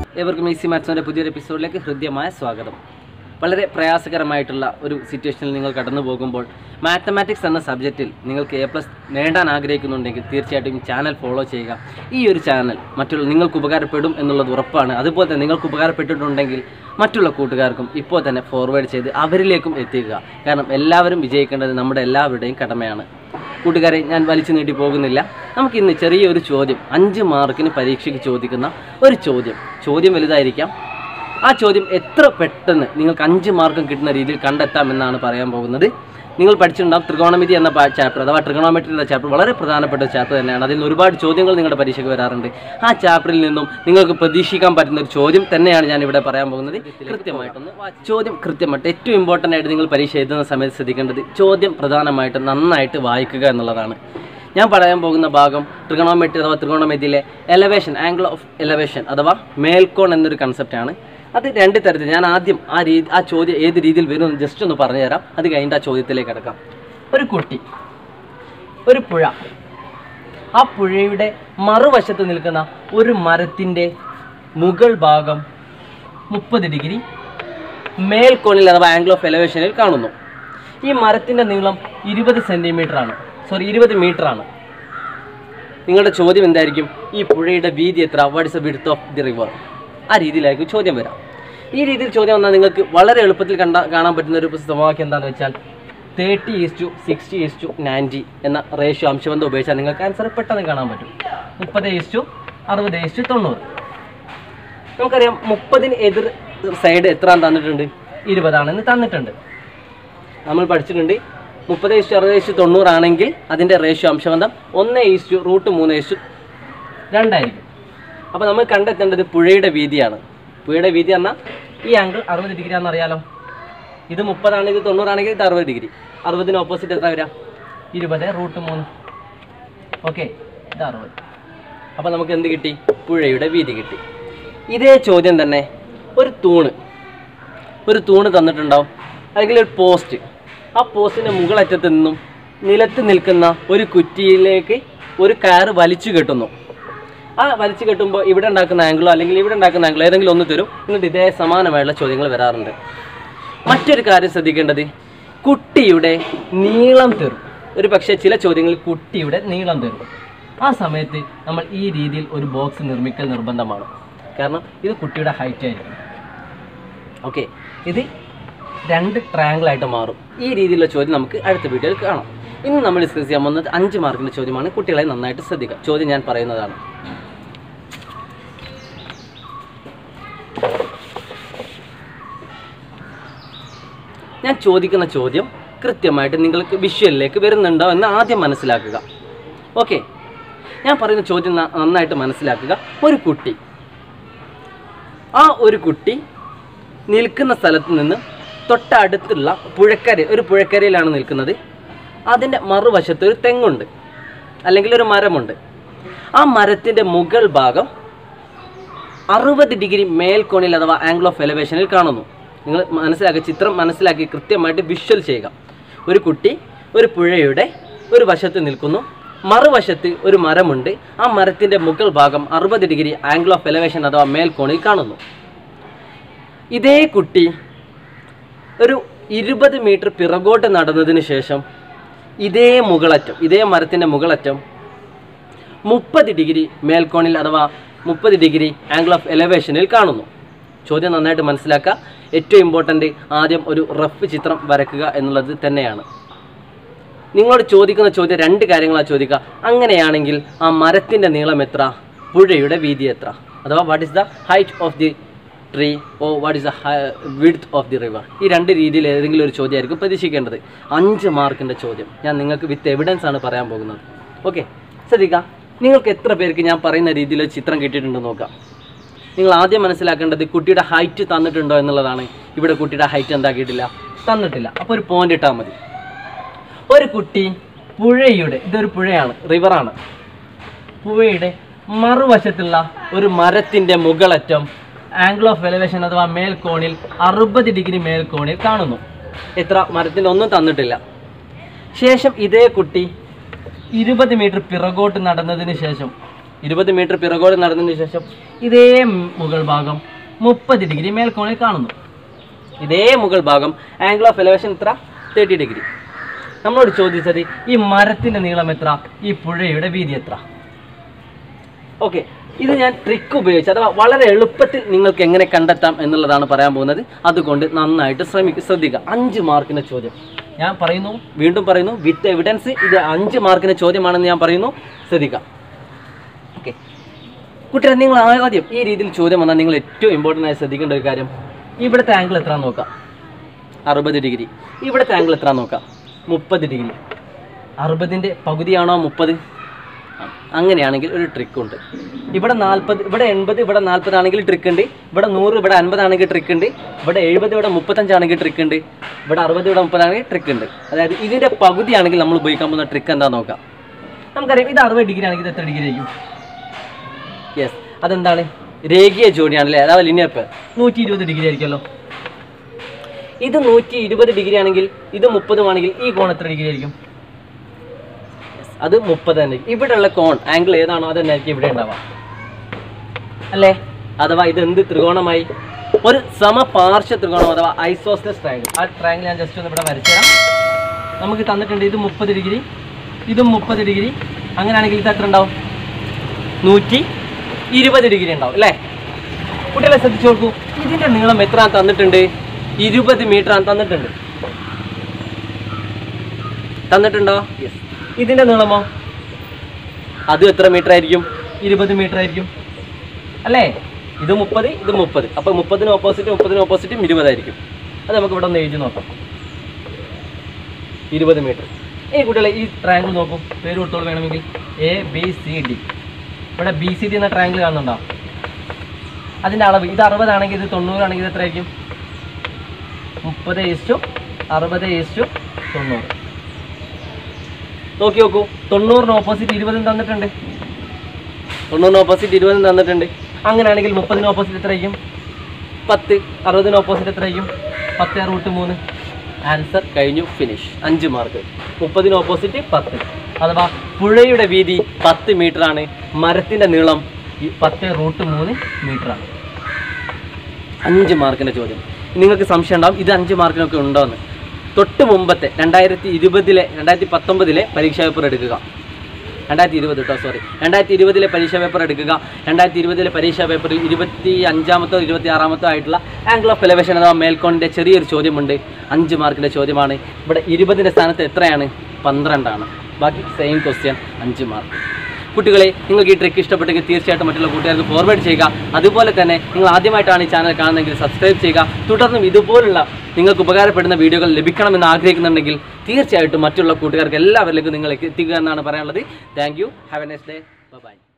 ഏവർക്കും ഈസി മാത്സിൻ്റെ പുതിയൊരു എപ്പിസോഡിലേക്ക് ഹൃദ്യമായ സ്വാഗതം വളരെ പ്രയാസകരമായിട്ടുള്ള ഒരു സിറ്റുവേഷനിൽ നിങ്ങൾ കടന്നു പോകുമ്പോൾ മാത്തമാറ്റിക്സ് എന്ന സബ്ജക്റ്റിൽ നിങ്ങൾക്ക് എ പ്ലസ് നേടാൻ ആഗ്രഹിക്കുന്നുണ്ടെങ്കിൽ തീർച്ചയായിട്ടും ഈ ചാനൽ ഫോളോ ചെയ്യുക ഈ ഒരു ചാനൽ മറ്റുള്ള നിങ്ങൾക്ക് ഉപകാരപ്പെടും എന്നുള്ളത് ഉറപ്പാണ് അതുപോലെ തന്നെ നിങ്ങൾക്ക് ഉപകാരപ്പെട്ടിട്ടുണ്ടെങ്കിൽ മറ്റുള്ള കൂട്ടുകാർക്കും ഇപ്പോൾ തന്നെ ഫോർവേഡ് ചെയ്ത് അവരിലേക്കും എത്തിക്കുക കാരണം എല്ലാവരും വിജയിക്കേണ്ടത് നമ്മുടെ എല്ലാവരുടെയും കടമയാണ് കൂട്ടുകാരെ ഞാൻ വലിച്ചു നീട്ടി പോകുന്നില്ല നമുക്ക് ഇന്ന് ചെറിയൊരു ചോദ്യം അഞ്ച് മാർക്കിന് പരീക്ഷയ്ക്ക് ചോദിക്കുന്ന ഒരു ചോദ്യം ചോദ്യം വലുതായിരിക്കാം ആ ചോദ്യം എത്ര പെട്ടെന്ന് നിങ്ങൾക്ക് അഞ്ച് മാർക്കും കിട്ടുന്ന രീതിയിൽ കണ്ടെത്താമെന്നാണ് പറയാൻ പോകുന്നത് നിങ്ങൾ പഠിച്ചിട്ടുണ്ടാവും ട്രിഗോണമിതി എന്ന ചാപ്റ്റർ അഥവാ ട്രിഗോണോമെട്രി എന്ന ചാപ്റ്റർ വളരെ പ്രധാനപ്പെട്ട ചാപ്റ്റർ തന്നെയാണ് അതിൽ നിന്ന് ഒരുപാട് ചോദ്യങ്ങൾ നിങ്ങളുടെ പരീക്ഷയ്ക്ക് വരാറുണ്ട് ആ ചാപ്റ്ററിൽ നിന്നും നിങ്ങൾക്ക് പ്രതീക്ഷിക്കാൻ പറ്റുന്ന ഒരു ചോദ്യം തന്നെയാണ് ഞാൻ ഇവിടെ പറയാൻ പോകുന്നത് കൃത്യമായിട്ടൊന്ന് വാ- ചോദ്യം കൃത്യമായിട്ട് ഏറ്റവും ഇമ്പോർട്ടൻ്റ് ആയിട്ട് നിങ്ങൾ പരീക്ഷ എഴുതുന്ന സമയത്ത് ശ്രദ്ധിക്കേണ്ടത് ചോദ്യം പ്രധാനമായിട്ടും നന്നായിട്ട് വായിക്കുക എന്നുള്ളതാണ് ഞാൻ പറയാൻ പോകുന്ന ഭാഗം ട്രിഗണോമെട്രി അഥവാ ട്രിഗണോമെട്രിയിലെ എലവേഷൻ ആംഗിൾ ഓഫ് എലവേഷൻ അഥവാ മേൽക്കോൺ എന്നൊരു കൺസെപ്റ്റാണ് അത് രണ്ട് തരത്തിൽ ഞാൻ ആദ്യം ആ രീതി ആ ചോദ്യം ഏത് രീതിയിൽ വരും എന്ന് ജസ്റ്റ് ഒന്ന് പറഞ്ഞുതരാം അത് കഴിഞ്ഞിട്ട് ആ ചോദ്യത്തിലേക്ക് കിടക്കാം ഒരു കുട്ടി ഒരു പുഴ ആ പുഴയുടെ മറുവശത്ത് നിൽക്കുന്ന ഒരു മരത്തിൻ്റെ മുകൾ ഭാഗം മുപ്പത് ഡിഗ്രി മേൽക്കോണിൽ അഥവാ ആംഗിൾ ഓഫ് എലവേഷനിൽ കാണുന്നു ഈ മരത്തിൻ്റെ നീളം ഇരുപത് സെൻറ്റിമീറ്റർ ആണ് സോറി ഇരുപത് മീറ്റർ ആണ് നിങ്ങളുടെ ചോദ്യം എന്തായിരിക്കും ഈ പുഴയുടെ വീതി എത്ര what is the width of the river ആ രീതിയിലായിരിക്കും ചോദ്യം വരാം ഈ രീതിയിൽ ചോദ്യം വന്നാൽ നിങ്ങൾക്ക് വളരെ എളുപ്പത്തിൽ കണ്ട കാണാൻ പറ്റുന്ന ഒരു സമവാക്യം എന്താണെന്ന് വെച്ചാൽ thirty is to sixty is to ninety എന്ന റേഷ്യോ അംശബന്ധം ഉപയോഗിച്ചാൽ നിങ്ങൾക്ക് ആൻസർ പെട്ടെന്ന് കാണാൻ പറ്റും മുപ്പത് ഈസ് ടു അറുപത് ഈസ് ടു തൊണ്ണൂറ് നമുക്കറിയാം മുപ്പതിന് എതിർ സൈഡ് എത്ര തന്നിട്ടുണ്ട് ഇരുപതാണെന്ന് തന്നിട്ടുണ്ട് നമ്മൾ പഠിച്ചിട്ടുണ്ട് മുപ്പത് ഇഷ്ടു അറുപത് ഇഷ്ടു തൊണ്ണൂറാണെങ്കിൽ അതിൻ്റെ റേഷ്യോ അംശബന്ധം ഒന്ന് ഇഷ്ടു റൂട്ട് മൂന്ന് ഇഷ്ടു രണ്ടായിരിക്കും അപ്പോൾ നമ്മൾ കണ്ടെത്തേണ്ടത് പുഴയുടെ വീതിയാണ് പുഴയുടെ വീതി പറഞ്ഞാൽ ഈ ആംഗിൾ അറുപത് ഡിഗ്രി ആണെന്ന് അറിയാലോ ഇത് മുപ്പതാണ് ഇത് തൊണ്ണൂറാണെങ്കിൽ ഇത് അറുപത് ഡിഗ്രി അറുപതിന് ഓപ്പോസിറ്റ് എത്ര വരാം ഇരുപത് റൂട്ട് മൂന്ന് ഓക്കെ ഇത് അറുപത് അപ്പോൾ നമുക്ക് എന്ത് കിട്ടി പുഴയുടെ വീതി കിട്ടി ഇതേ ചോദ്യം തന്നെ ഒരു തൂണ് ഒരു തൂണ് തന്നിട്ടുണ്ടാവും അല്ലെങ്കിൽ ഒരു പോസ്റ്റ് ആ പോസ്റ്റിൻ്റെ മുകളറ്റത്ത് നിന്നും നിലത്ത് നിൽക്കുന്ന ഒരു കുറ്റിയിലേക്ക് ഒരു കയറ് വലിച്ചു കെട്ടുന്നു ആ വലിച്ചു കെട്ടുമ്പോൾ ഇവിടെ ഉണ്ടാക്കുന്ന ആംഗിളോ അല്ലെങ്കിൽ ഇവിടെ ഉണ്ടാക്കുന്ന ആംഗിളോ ഏതെങ്കിലും ഒന്ന് തരും എന്നിട്ട് ഇതേ സമാനമായുള്ള ചോദ്യങ്ങൾ വരാറുണ്ട് മറ്റൊരു കാര്യം ശ്രദ്ധിക്കേണ്ടത് കുട്ടിയുടെ നീളം തരും ഒരു പക്ഷേ ചില ചോദ്യങ്ങളിൽ കുട്ടിയുടെ നീളം തരും ആ സമയത്ത് നമ്മൾ ഈ രീതിയിൽ ഒരു ബോക്സ് നിർമ്മിക്കൽ നിർബന്ധമാണ് കാരണം ഇത് കുട്ടിയുടെ ഹൈറ്റ് ആയിരിക്കും ഓക്കെ ഇത് രണ്ട് ട്രയാങ്കിൾ ആയിട്ട് മാറും ഈ രീതിയിലുള്ള ചോദ്യം നമുക്ക് അടുത്ത വീഡിയോയിൽ കാണാം ഇന്ന് നമ്മൾ ഡിസ്കസ് ചെയ്യാൻ പോകുന്നത് അഞ്ച് മാർക്കിൻ്റെ ചോദ്യമാണ് കുട്ടികളെ നന്നായിട്ട് ശ്രദ്ധിക്കുക ചോദ്യം ഞാൻ പറയുന്നതാണ് ഞാൻ ചോദിക്കുന്ന ചോദ്യം കൃത്യമായിട്ട് നിങ്ങൾക്ക് വിഷ്വലിലേക്ക് വരുന്നുണ്ടോ എന്ന് ആദ്യം മനസ്സിലാക്കുക ഓക്കെ ഞാൻ പറയുന്ന ചോദ്യം ന- നന്നായിട്ട് മനസ്സിലാക്കുക ഒരു കുട്ടി ആ ഒരു കുട്ടി നിൽക്കുന്ന സ്ഥലത്ത് നിന്ന് തൊട്ടടുത്തുള്ള പുഴക്കര ഒരു പുഴക്കരയിലാണ് നിൽക്കുന്നത് അതിൻ്റെ മറുവശത്ത് ഒരു തെങ്ങുണ്ട് അല്ലെങ്കിൽ ഒരു മരമുണ്ട് ആ മരത്തിൻ്റെ മുകൾ ഭാഗം അറുപത് ഡിഗ്രി മേൽക്കോണിൽ അഥവാ ആംഗിൾ ഓഫ് എലവേഷനിൽ കാണുന്നു നിങ്ങൾ മനസ്സിലാക്കി ചിത്രം മനസ്സിലാക്കി കൃത്യമായിട്ട് വിഷ്വൽ ചെയ്യുക ഒരു കുട്ടി ഒരു പുഴയുടെ ഒരു വശത്ത് നിൽക്കുന്നു മറുവശത്ത് ഒരു മരമുണ്ട് ആ മരത്തിൻ്റെ മുകൾ ഭാഗം അറുപത് ഡിഗ്രി ആംഗിൾ ഓഫ് എലവേഷൻ അഥവാ മേൽക്കോണിൽ കാണുന്നു ഇതേ കുട്ടി ഒരു ഇരുപത് മീറ്റർ പിറകോട്ട് നടന്നതിന് ശേഷം ഇതേ മുകളറ്റം ഇതേ മരത്തിൻ്റെ മുകളറ്റം മുപ്പത് ഡിഗ്രി മേൽക്കോണിൽ അഥവാ മുപ്പത് ഡിഗ്രി ആംഗിൾ ഓഫ് എലവേഷനിൽ കാണുന്നു ചോദ്യം നന്നായിട്ട് മനസ്സിലാക്കുക ഏറ്റവും ഇമ്പോർട്ടൻ്റ് ആദ്യം ഒരു റഫ് ചിത്രം വരയ്ക്കുക എന്നുള്ളത് തന്നെയാണ് നിങ്ങളോട് ചോദിക്കുന്ന ചോദ്യം രണ്ട് കാര്യങ്ങളാണ് ചോദിക്കുക അങ്ങനെയാണെങ്കിൽ ആ മരത്തിൻ്റെ നീളം എത്ര പുഴയുടെ വീതി എത്ര അഥവാ what is the height of the tree or what is the width of the river ഈ രണ്ട് രീതിയിൽ ഏതെങ്കിലും ഒരു ചോദ്യമായിരിക്കും പ്രതീക്ഷിക്കേണ്ടത് അഞ്ച് മാർക്കിൻ്റെ ചോദ്യം ഞാൻ നിങ്ങൾക്ക് വിത്ത് എവിഡൻസ് ആണ് പറയാൻ പോകുന്നത് ഓക്കെ ശ്രദ്ധിക്കുക നിങ്ങൾക്ക് എത്ര പേർക്ക് ഞാൻ പറയുന്ന രീതിയിൽ ഒരു ചിത്രം കിട്ടിയിട്ടുണ്ടെന്ന് നോക്കാം നിങ്ങൾ ആദ്യം മനസ്സിലാക്കേണ്ടത് കുട്ടിയുടെ ഹൈറ്റ് തന്നിട്ടുണ്ടോ എന്നുള്ളതാണ് ഇവിടെ കുട്ടിയുടെ ഹൈറ്റ് എന്താക്കിയിട്ടില്ല തന്നിട്ടില്ല അപ്പോൾ ഒരു പോയിന്റ് ഇട്ടാൽ മതി ഒരു കുട്ടി പുഴയുടെ ഇതൊരു പുഴയാണ് റിവറാണ് പുഴയുടെ മറുവശത്തുള്ള ഒരു മരത്തിൻ്റെ മുകളറ്റം ആംഗിൾ ഓഫ് എലവേഷൻ അഥവാ മേൽക്കോണിൽ അറുപത് ഡിഗ്രി മേൽക്കോണിൽ കാണുന്നു എത്ര മരത്തിൻ്റെ ഒന്നും തന്നിട്ടില്ല ശേഷം ഇതേ കുട്ടി ഇരുപത് മീറ്റർ പിറകോട്ട് നടന്നതിന് ശേഷം ഇരുപത് മീറ്റർ പിറകോട് നടന്നതിന് ശേഷം ഇതേ മുകൾ ഭാഗം മുപ്പത് ഡിഗ്രി മേൽക്കോണിൽ കാണുന്നു ഇതേ മുകൾ ഭാഗം ആംഗിൾ ഓഫ് എലവേഷൻ എത്ര തേർട്ടി ഡിഗ്രി നമ്മളോട് ചോദിച്ചത് ഈ മരത്തിന്റെ നീളം എത്ര ഈ പുഴയുടെ വീതി എത്ര ഓക്കെ ഇത് ഞാൻ ട്രിക്ക് ഉപയോഗിച്ച് അഥവാ വളരെ എളുപ്പത്തിൽ നിങ്ങൾക്ക് എങ്ങനെ കണ്ടെത്താം എന്നുള്ളതാണ് പറയാൻ പോകുന്നത് അതുകൊണ്ട് നന്നായിട്ട് ശ്രമിക്കുക ശ്രദ്ധിക്കുക അഞ്ച് മാർക്കിന്റെ ചോദ്യം ഞാൻ പറയുന്നു വീണ്ടും പറയുന്നു വിത്ത് എവിഡൻസ് ഇത് അഞ്ച് മാർക്കിന്റെ ചോദ്യമാണെന്ന് ഞാൻ പറയുന്നു ശ്രദ്ധിക്കുക ഓക്കെ കുട്ടികളെ നിങ്ങൾ ആദ്യം ഈ രീതിയിൽ ചോദ്യം വന്നാൽ നിങ്ങൾ ഏറ്റവും ഇമ്പോർട്ടൻ്റ് ആയി ശ്രദ്ധിക്കേണ്ട ഒരു കാര്യം ഇവിടുത്തെ ആംഗിൾ എത്ര നോക്കാം അറുപത് ഡിഗ്രി ഇവിടുത്തെ ആംഗിൾ എത്ര നോക്കാം മുപ്പത് ഡിഗ്രി അറുപതിൻ്റെ പകുതിയാണോ മുപ്പത് അങ്ങനെയാണെങ്കിൽ ഒരു ട്രിക്ക് ഉണ്ട് ഇവിടെ നാൽപ്പത് ഇവിടെ എൺപത് ഇവിടെ നാൽപ്പത് ആണെങ്കിൽ ട്രിക്ക് ഉണ്ട് ഇവിടെ നൂറ് ഇവിടെ അൻപതാണെങ്കിൽ ട്രിക്ക് ഉണ്ട് ഇവിടെ എഴുപത് ഇവിടെ മുപ്പത്തഞ്ചാണെങ്കിൽ ട്രിക്ക് ഉണ്ട് ഇവിടെ അറുപത് ഇവിടെ മുപ്പതാണെങ്കിൽ ട്രിക്ക് ഉണ്ട് അതായത് ഇതിൻ്റെ പകുതിയാണെങ്കിൽ നമ്മൾ ഉപയോഗിക്കാൻ പോകുന്ന ട്രിക്ക് എന്താ നോക്കാം നമുക്കറിയാം ഇത് അറുപത് ഡിഗ്രി ആണെങ്കിൽ ഇത് എത്ര ഡിഗ്രി ആയിരിക്കും യെസ് അതെന്താണ് രേഖീയ ജോഡിയാണല്ലേ അതായത് ലിനിയർ പെയർ നൂറ്റി ഇരുപത് ഡിഗ്രി ആയിരിക്കുമല്ലോ ഇത് നൂറ്റി ഇരുപത് ഡിഗ്രി ആണെങ്കിൽ ഇത് മുപ്പതുമാണെങ്കിൽ ഈ കോൺ എത്ര ഡിഗ്രി ആയിരിക്കും Yes, അത് മുപ്പത് തന്നെ ഇവിടെയുള്ള കോൺ ആംഗിൾ ഏതാണോ അത് തന്നെ ആയിരിക്കും ഇവിടെ ഉണ്ടാവുക അല്ലേ അഥവാ ഇത് എന്ത് ത്രികോണമായി ഒരു സമപാർശ്വ ത്രികോണം അഥവാ ഐസോസ്ലസ് ട്രയാങ്കിൾ ആ ട്രയാങ്കിൾ ഞാൻ ജസ്റ്റ് ഒന്ന് ഇവിടെ വരച്ചുതരാം നമുക്ക് തന്നിട്ടുണ്ട് ഇത് മുപ്പത് ഡിഗ്രി ഇതും മുപ്പത് ഡിഗ്രി അങ്ങനെയാണെങ്കിൽ ഇത് എത്ര ഉണ്ടാവും നൂറ്റി ഇരുപത് ഡിഗ്രി ഉണ്ടാവും അല്ലേ കുട്ടികളെ ശ്രദ്ധിച്ചു നോക്കൂ ഇതിന്റെ നീളം എത്ര തന്നിട്ടുണ്ട് ഇരുപത് മീറ്റർ ആണ് തന്നിട്ടുണ്ട് തന്നിട്ടുണ്ടോ യെസ് ഇതിന്റെ നീളമോ അതും എത്ര മീറ്റർ ആയിരിക്കും ഇരുപത് മീറ്റർ ആയിരിക്കും അല്ലേ ഇത് മുപ്പത് ഇത് മുപ്പത് അപ്പോൾ മുപ്പതിന് ഓപ്പോസിറ്റ് മുപ്പതിന് ഓപ്പോസിറ്റും ഇരുപതായിരിക്കും അത് നമുക്ക് ഇവിടെ ഒന്ന് എഴുതി നോക്കാം ഇരുപത് മീറ്റർ ഈ കുട്ടികളെ ഈ ട്രയാങ്കിൾ നോക്കൂ പേര് കൊടുത്തോളം വേണമെങ്കിൽ എ ബി സി ഡി ഇവിടെ ബി സി ഡി എന്ന ട്രയാങ്കിൾ കാണുന്നുണ്ടോ അതിൻ്റെ അളവ് ഇത് അറുപതാണെങ്കിൽ ഇത് തൊണ്ണൂറാണെങ്കിൽ ഇത് എത്രയായിരിക്കും മുപ്പത് ഈസ്റ്റു അറുപത് ഈസ്റ്റു തൊണ്ണൂറ് നോക്കി നോക്കൂ തൊണ്ണൂറിന് ഓപ്പോസിറ്റ് ഇരുപതും തന്നിട്ടുണ്ട് തൊണ്ണൂറിന് ഓപ്പോസിറ്റ് ഇരുപതും തന്നിട്ടുണ്ട് അങ്ങനെയാണെങ്കിൽ മുപ്പതിന് ഓപ്പോസിറ്റ് എത്രയായിരിക്കും പത്ത് അറുപതിന് ഓപ്പോസിറ്റ് എത്രയായിരിക്കും പത്ത് റൂട്ട് മൂന്ന് ആൻസർ കഴിഞ്ഞു ഫിനിഷ് അഞ്ച് മാർക്ക് മുപ്പതിന് ഓപ്പോസിറ്റ് പത്ത് അഥവാ പുഴയുടെ വീതി പത്ത് മീറ്റർ ആണ് മരത്തിൻ്റെ നീളം ഈ പത്ത് റൂട്ട് മൂന്ന് മീറ്റർ ആണ് അഞ്ച് മാർക്കിൻ്റെ ചോദ്യം നിങ്ങൾക്ക് സംശയം ഉണ്ടാവും ഇത് അഞ്ച് മാർക്കിനൊക്കെ ഉണ്ടോ എന്ന് തൊട്ട് മുമ്പത്തെ രണ്ടായിരത്തി ഇരുപതിലെ രണ്ടായിരത്തി പത്തൊമ്പതിലെ പരീക്ഷാ പേപ്പർ എടുക്കുക രണ്ടായിരത്തി ഇരുപത് കേട്ടോ സോറി രണ്ടായിരത്തി ഇരുപതിലെ പരീക്ഷാ പേപ്പർ എടുക്കുക രണ്ടായിരത്തി ഇരുപതിലെ പരീക്ഷാ പേപ്പർ ഇരുപത്തി അഞ്ചാമത്തോ ഇരുപത്തി ആറാമത്തോ ആയിട്ടുള്ള ആംഗിൾ ഓഫ് എലവേഷൻ അഥവാ മേൽക്കോണിൻ്റെ ചെറിയൊരു ചോദ്യമുണ്ട് അഞ്ച് മാർക്കിൻ്റെ ചോദ്യമാണ് ഇവിടെ ഇരുപതിൻ്റെ സ്ഥാനത്ത് എത്രയാണ് പന്ത്രണ്ടാണ് ബാക്കി സെയിം ക്വസ്റ്റ്യൻ അഞ്ച് മാർക്ക് കുട്ടികളെ നിങ്ങൾക്ക് ഈ ട്രിക്ക് ഇഷ്ടപ്പെട്ടെങ്കിൽ തീർച്ചയായിട്ടും മറ്റുള്ള കൂട്ടുകാർക്ക് ഫോർവേഡ് ചെയ്യുക അതുപോലെ തന്നെ നിങ്ങൾ ആദ്യമായിട്ടാണ് ഈ ചാനൽ കാണുന്നതെങ്കിൽ സബ്സ്ക്രൈബ് ചെയ്യുക തുടർന്നും ഇതുപോലുള്ള നിങ്ങൾക്ക് ഉപകാരപ്പെടുന്ന വീഡിയോകൾ ലഭിക്കണമെന്ന് ആഗ്രഹിക്കുന്നുണ്ടെങ്കിൽ തീർച്ചയായിട്ടും മറ്റുള്ള കൂട്ടുകാർക്ക് എല്ലാവരിലേക്കും നിങ്ങൾ എത്തിക്കുക എന്നാണ് പറയാനുള്ളത് thank you have a next day by